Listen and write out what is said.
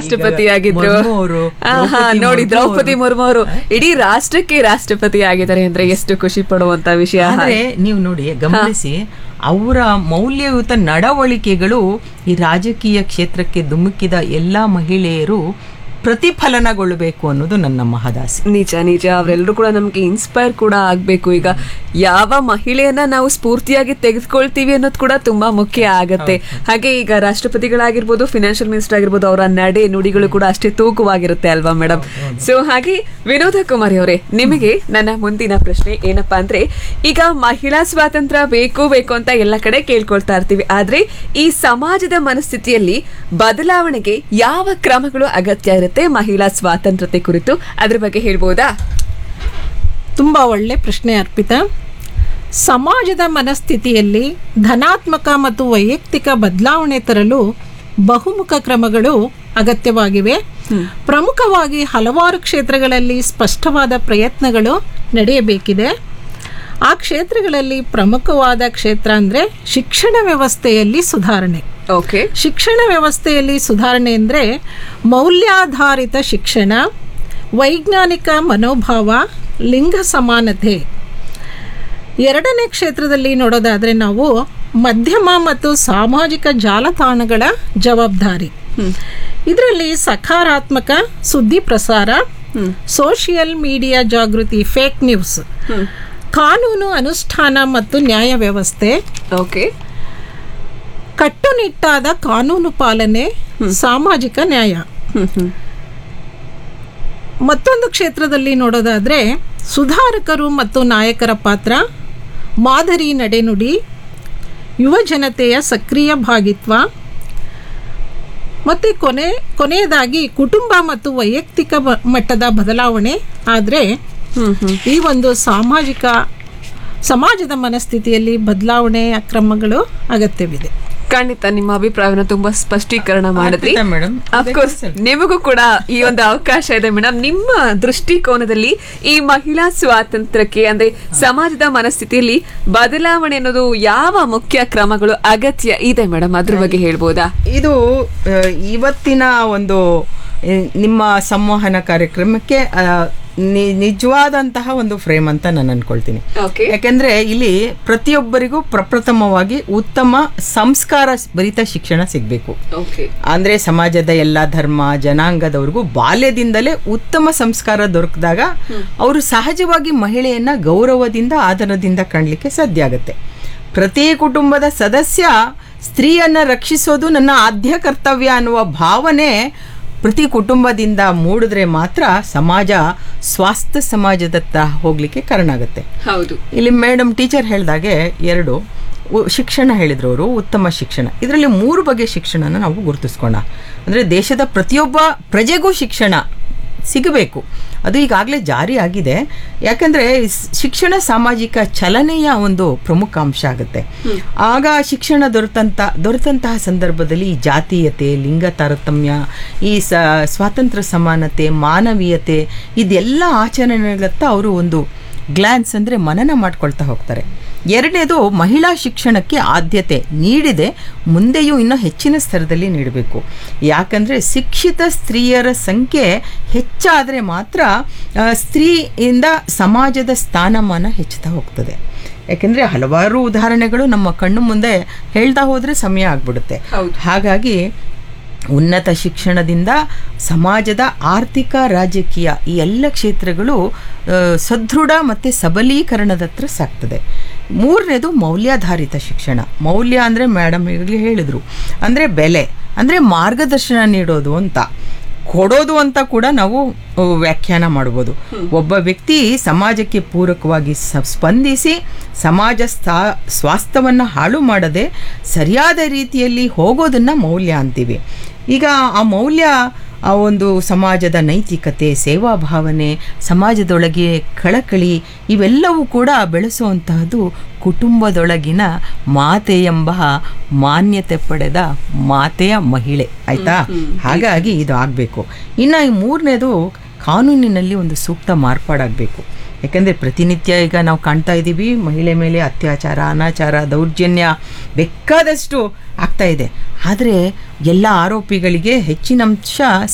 ರಾಷ್ಟ್ರಪತಿ ಈಗ ಆಗಿದ್ರು ಮುರ್ಮು ಅವರು, ಆಹಾ, ದ್ರೌಪದಿ ನೋಡಿ ಮುರ್ಮು ದ್ರೌಪದಿ ಅವರು. ಮುರ್ಮು ಅವರು ಇಡೀ ರಾಷ್ಟ್ರಕ್ಕೆ ರಾಷ್ಟ್ರಪತಿ ಆಗಿದ್ದಾರೆ ಅಂದ್ರೆ ಎಷ್ಟು ಖುಷಿ ಪಡುವಂತ ವಿಷಯ ಆದ್ರೆ ನೀವು ನೋಡಿ ಗಮನಿಸಿ ಅವರ ಮೌಲ್ಯಯುತ ನಡವಳಿಕೆಗಳು ಈ ರಾಜಕೀಯ ಕ್ಷೇತ್ರಕ್ಕೆ ಧುಮುಕಿದ ಎಲ್ಲಾ ಮಹಿಳೆಯರು ಪ್ರತಿಫಲನಗೊಳ್ಳಬೇಕು ಅನ್ನೋದು ನನ್ನ ಮಹದಾಸೆ ನಿಜ ನಿಜ ಅವರೆಲ್ಲರೂ ಕೂಡ ನಮ್ಗೆ ಇನ್ಸ್ಪೈರ್ ಕೂಡ ಆಗ್ಬೇಕು ಈಗ ಯಾವ ಮಹಿಳೆಯನ್ನ ನಾವು ಸ್ಫೂರ್ತಿಯಾಗಿ ತೆಗೆದುಕೊಳ್ತೀವಿ ಅನ್ನೋದು ಕೂಡ ತುಂಬಾ ಮುಖ್ಯ ಆಗತ್ತೆ ಹಾಗೆ ಈಗ ರಾಷ್ಟ್ರಪತಿಗಳಾಗಿರ್ಬೋದು ಫಿನಾನ್ಷಿಯಲ್ ಮಿನಿಸ್ಟರ್ ಆಗಿರ್ಬೋದು ಅವರ ನಡೆ ನುಡಿಗಳು ಕೂಡ ಅಷ್ಟೇ ತೂಕವಾಗಿರುತ್ತೆ ಅಲ್ವಾ ಮೇಡಮ್ ಸೊ ಹಾಗೆ ವಿನೋದ ಕುಮಾರಿ ಅವರೇ ನಿಮಗೆ ನನ್ನ ಮುಂದಿನ ಪ್ರಶ್ನೆ ಏನಪ್ಪಾ ಅಂದ್ರೆ ಈಗ ಮಹಿಳಾ ಸ್ವಾತಂತ್ರ್ಯ ಬೇಕು ಬೇಕು ಅಂತ ಎಲ್ಲ ಕಡೆ ಕೇಳ್ಕೊಳ್ತಾ ಇರ್ತೀವಿ ಆದ್ರೆ ಈ ಸಮಾಜದ ಮನಸ್ಥಿತಿಯಲ್ಲಿ ಬದಲಾವಣೆಗೆ ಯಾವ ಕ್ರಮಗಳು ಅಗತ್ಯ ಇರುತ್ತೆ ಮಹಿಳಾ ಸ್ವಾತಂತ್ರ್ಯತೆ ಕುರಿತು ಅದ್ರ ಬಗ್ಗೆ ಹೇಳ್ಬೋದಾ ತುಂಬ ಒಳ್ಳೆ ಪ್ರಶ್ನೆ ಅರ್ಪಿತಾ ಸಮಾಜದ ಮನಸ್ಥಿತಿಯಲ್ಲಿ ಧನಾತ್ಮಕ ಮತ್ತು ವೈಯಕ್ತಿಕ ಬದಲಾವಣೆ ತರಲು ಬಹುಮುಖ ಕ್ರಮಗಳು ಅಗತ್ಯವಾಗಿವೆ ಪ್ರಮುಖವಾಗಿ ಹಲವಾರು ಕ್ಷೇತ್ರಗಳಲ್ಲಿ ಸ್ಪಷ್ಟವಾದ ಪ್ರಯತ್ನಗಳು ನಡೆಯಬೇಕಿದೆ ಆ ಕ್ಷೇತ್ರಗಳಲ್ಲಿ ಪ್ರಮುಖವಾದ ಕ್ಷೇತ್ರ ಅಂದರೆ ಶಿಕ್ಷಣ ವ್ಯವಸ್ಥೆಯಲ್ಲಿ ಸುಧಾರಣೆ ಓಕೆ ಶಿಕ್ಷಣ ವ್ಯವಸ್ಥೆಯಲ್ಲಿ ಸುಧಾರಣೆ ಅಂದರೆ ಮೌಲ್ಯಾಧಾರಿತ ಶಿಕ್ಷಣ ವೈಜ್ಞಾನಿಕ ಮನೋಭಾವ ಲಿಂಗ ಸಮಾನತೆ ಎರಡನೇ ಕ್ಷೇತ್ರದಲ್ಲಿ ನೋಡೋದಾದರೆ ನಾವು ಮಧ್ಯಮ ಮತ್ತು ಸಾಮಾಜಿಕ ಜಾಲತಾಣಗಳ ಜವಾಬ್ದಾರಿ ಇದರಲ್ಲಿ ಸಕಾರಾತ್ಮಕ ಸುದ್ದಿ ಪ್ರಸಾರ ಸೋಷಿಯಲ್ ಮೀಡಿಯಾ ಜಾಗೃತಿ ಫೇಕ್ ನ್ಯೂಸ್ ಕಾನೂನು ಅನುಷ್ಠಾನ ಮತ್ತು ನ್ಯಾಯ ವ್ಯವಸ್ಥೆ ಓಕೆ ಕಟ್ಟುನಿಟ್ಟಾದ ಕಾನೂನು ಪಾಲನೆ ಸಾಮಾಜಿಕ ನ್ಯಾಯ ಮತ್ತೊಂದು ಕ್ಷೇತ್ರದಲ್ಲಿ ನೋಡೋದಾದ್ರೆ ಸುಧಾರಕರು ಮತ್ತು ನಾಯಕರ ಪಾತ್ರ ಮಾದರಿ ನಡೆನುಡಿ ಯುವ ಜನತೆಯ ಸಕ್ರಿಯ ಭಾಗಿತ್ವ ಮತ್ತು ಕೊನೆ ಕೊನೆಯದಾಗಿ ಕುಟುಂಬ ಮತ್ತು ವೈಯಕ್ತಿಕ ಬ- ಮಟ್ಟದ ಬದಲಾವಣೆ ಆದರೆ ಈ ಒಂದು ಸಾಮಾಜಿಕ ಸಮಾಜದ ಮನಸ್ಥಿತಿಯಲ್ಲಿ ಬದಲಾವಣೆಯ ಕ್ರಮಗಳು ಅಗತ್ಯವಿದೆ ಖಂಡಿತ ನಿಮ್ಮ ಅಭಿಪ್ರಾಯವನ್ನ ತುಂಬಾ ಸ್ಪಷ್ಟೀಕರಣ ಮಾಡಿದ್ರಿ ಅರ್ಪಿತಾ ಮೇಡಮ್, ಅಫ್ಕೋರ್ಸ್ ನಿಮಗೂ ಕೂಡ ಈ ಒಂದು ಅವಕಾಶ ಇದೆ ಮೇಡಮ್ ನಿಮ್ಮ ದೃಷ್ಟಿಕೋನದಲ್ಲಿ ಈ ಮಹಿಳಾ ಸ್ವಾತಂತ್ರ್ಯಕ್ಕೆ ಅಂದ್ರೆ ಸಮಾಜದ ಮನಸ್ಥಿತಿಯಲ್ಲಿ ಬದಲಾವಣೆ ಅನ್ನೋದು ಯಾವ ಮುಖ್ಯ ಕ್ರಮಗಳು ಅಗತ್ಯ ಇದೆ ಮೇಡಮ್ ಅದ್ರ ಬಗ್ಗೆ ಹೇಳ್ಬೋದಾ ಇದು ಆ, ಇವತ್ತಿನ ಒಂದು ಆ, ನಿಮ್ಮ ಸಂವಹನ ಕಾರ್ಯಕ್ರಮಕ್ಕೆ ಆ, ನಿ- ನಿಜವಾದಂತಹ ಒಂದು ಫ್ರೇಮ್ ಅಂತ ನಾನು ಅನ್ಕೊಳ್ತೀನಿ ಓಕೆ ಯಾಕೆಂದ್ರೆ ಇಲ್ಲಿ ಪ್ರತಿಯೊಬ್ಬರಿಗೂ ಪ್ರಪ್ರಥಮವಾಗಿ ಉತ್ತಮ ಸಂಸ್ಕಾರ ಭರಿತ ಶಿಕ್ಷಣ ಸಿಗಬೇಕು ಓಕೆ ಅಂದ್ರೆ ಸಮಾಜದ ಎಲ್ಲ ಧರ್ಮ ಜನಾಂಗದವ್ರಿಗೂ ಬಾಲ್ಯದಿಂದಲೇ ಉತ್ತಮ ಸಂಸ್ಕಾರ ದೊರಕಿದಾಗ ಅವರು ಸಹಜವಾಗಿ ಮಹಿಳೆಯನ್ನ ಗೌರವದಿಂದ ಆದರದಿಂದ ಕಾಣಲಿಕ್ಕೆ ಸಾಧ್ಯ ಆಗುತ್ತೆ ಪ್ರತಿ ಕುಟುಂಬದ ಸದಸ್ಯ ಸ್ತ್ರೀಯನ್ನ ರಕ್ಷಿಸೋದು ನನ್ನ ಆದ್ಯ ಕರ್ತವ್ಯ ಅನ್ನುವ ಭಾವನೆ ಪ್ರತಿ ಕುಟುಂಬದಿಂದ ಮೂಡಿದ್ರೆ ಮಾತ್ರ ಸಮಾಜ ಸ್ವಾಸ್ಥ್ಯ ಸಮಾಜದತ್ತ ಹೋಗ್ಲಿಕ್ಕೆ ಕಾರಣ ಆಗುತ್ತೆ ಹೌದು ಇಲ್ಲಿ ಮೇಡಮ್ ಟೀಚರ್ ಹೇಳಿದಾಗೆ ಎರಡು ಉ- ಶಿಕ್ಷಣ ಹೇಳಿದ್ರು ಅವರು ಉತ್ತಮ ಶಿಕ್ಷಣ ಇದರಲ್ಲಿ ಮೂರು ಬಗೆಯ ಶಿಕ್ಷಣನ ನಾವು ಗುರುತಿಸ್ಕೋಣ ಅಂದರೆ ದೇಶದ ಪ್ರತಿಯೊಬ್ಬ ಪ್ರಜೆಗೂ ಶಿಕ್ಷಣ ಸಿಗಬೇಕು ಅದು ಈಗಾಗಲೇ ಜಾರಿ ಆಗಿದೆ ಯಾಕಂದರೆ ಶಿಕ್ಷಣ ಸಾಮಾಜಿಕ ಚಲನೆಯ ಒಂದು ಪ್ರಮುಖ ಅಂಶ ಆಗುತ್ತೆ ಆಗ ಶಿಕ್ಷಣ ದೊರೆತಂತ ದೊರೆತಂತಹ ಸಂದರ್ಭದಲ್ಲಿ ಈ ಜಾತೀಯತೆ ಲಿಂಗ ತಾರತಮ್ಯ ಈ ಸ ಸ್ವಾತಂತ್ರ್ಯ ಸಮಾನತೆ ಮಾನವೀಯತೆ ಇದೆಲ್ಲ ಆಚರಣೆಗಳತ್ತ ಅವರು ಒಂದು ಗ್ಲಾನ್ಸ್ ಅಂದರೆ ಮನನ ಮಾಡ್ಕೊಳ್ತಾ ಹೋಗ್ತಾರೆ ಎರಡನೇದು ಮಹಿಳಾ ಶಿಕ್ಷಣಕ್ಕೆ ಆದ್ಯತೆ ನೀಡಿದೆ ಮುಂದೆಯೂ ಇನ್ನೂ ಹೆಚ್ಚಿನ ಸ್ತರದಲ್ಲಿ ನೀಡಬೇಕು ಯಾಕಂದರೆ ಶಿಕ್ಷಿತ ಸ್ತ್ರೀಯರ ಸಂಖ್ಯೆ ಹೆಚ್ಚಾದರೆ ಮಾತ್ರ ಆ, ಸ್ತ್ರೀಯಿಂದ ಸಮಾಜದ ಸ್ಥಾನಮಾನ ಹೆಚ್ಚುತ್ತಾ ಹೋಗ್ತದೆ ಯಾಕೆಂದರೆ ಹಲವಾರು ಉದಾಹರಣೆಗಳು ನಮ್ಮ ಕಣ್ಣು ಮುಂದೆ ಹೇಳ್ತಾ ಹೋದರೆ ಸಮಯ ಆಗ್ಬಿಡುತ್ತೆ ಹಾಗಾಗಿ ಉನ್ನತ ಶಿಕ್ಷಣದಿಂದ ಸಮಾಜದ ಆರ್ಥಿಕ ರಾಜಕೀಯ ಈ ಎಲ್ಲ ಕ್ಷೇತ್ರಗಳು ಆ, ಸದೃಢ ಮತ್ತು ಸಬಲೀಕರಣದತ್ರ ಸಾಗ್ತದೆ ಮೂರನೇದು ಮೌಲ್ಯಾಧಾರಿತ ಶಿಕ್ಷಣ ಮೌಲ್ಯ ಅಂದರೆ ಮೇಡಮ್ ಈಗಲೇ ಹೇಳಿದರು ಅಂದರೆ ಬೆಲೆ ಅಂದರೆ ಮಾರ್ಗದರ್ಶನ ನೀಡೋದು ಅಂತ ಕೊಡೋದು ಅಂತ ಕೂಡ ನಾವು ಆ, ವ್ಯಾಖ್ಯಾನ ಮಾಡ್ಬೋದು ಒಬ್ಬ ವ್ಯಕ್ತಿ ಸಮಾಜಕ್ಕೆ ಪೂರಕವಾಗಿ ಸ- ಸ್ಪಂದಿಸಿ ಸಮಾಜ ಸ್ಥಾ ಸ್ವಾಸ್ಥ್ಯವನ್ನು ಹಾಳು ಮಾಡದೆ ಸರಿಯಾದ ರೀತಿಯಲ್ಲಿ ಹೋಗೋದನ್ನು ಮೌಲ್ಯ ಅಂತೀವಿ ಈಗ ಆ ಮೌಲ್ಯ ಆ ಒಂದು ಸಮಾಜದ ನೈತಿಕತೆ ಸೇವಾ ಭಾವನೆ ಸಮಾಜದೊಳಗೆ ಕಳಕಳಿ ಇವೆಲ್ಲವೂ ಕೂಡ ಬೆಳೆಸುವಂತಹದ್ದು ಕುಟುಂಬದೊಳಗಿನ ಮಾತೆ ಎಂಬ ಮಾನ್ಯತೆ ಪಡೆದ ಮಾತೆಯ ಮಹಿಳೆ ಆಯ್ತಾ ಹಾಗಾಗಿ ಇದು ಆಗಬೇಕು ಇನ್ನು ಈ ಮೂರನೇದು ಕಾನೂನಿನಲ್ಲಿ ಒಂದು ಸೂಕ್ತ ಮಾರ್ಪಾಡಾಗಬೇಕು ಯಾಕೆಂದರೆ ಪ್ರತಿನಿತ್ಯ ಈಗ ನಾವು ಕಾಣ್ತಾ ಇದ್ದೀವಿ ಮಹಿಳೆ ಮೇಲೆ ಅತ್ಯಾಚಾರ ಅನಾಚಾರ ದೌರ್ಜನ್ಯ ಬೇಕಾದಷ್ಟು ಆಗ್ತಾ ಇದೆ ಆದರೆ ಎಲ್ಲ ಆರೋಪಿಗಳಿಗೆ ಹೆಚ್ಚಿನ ಅಂಶ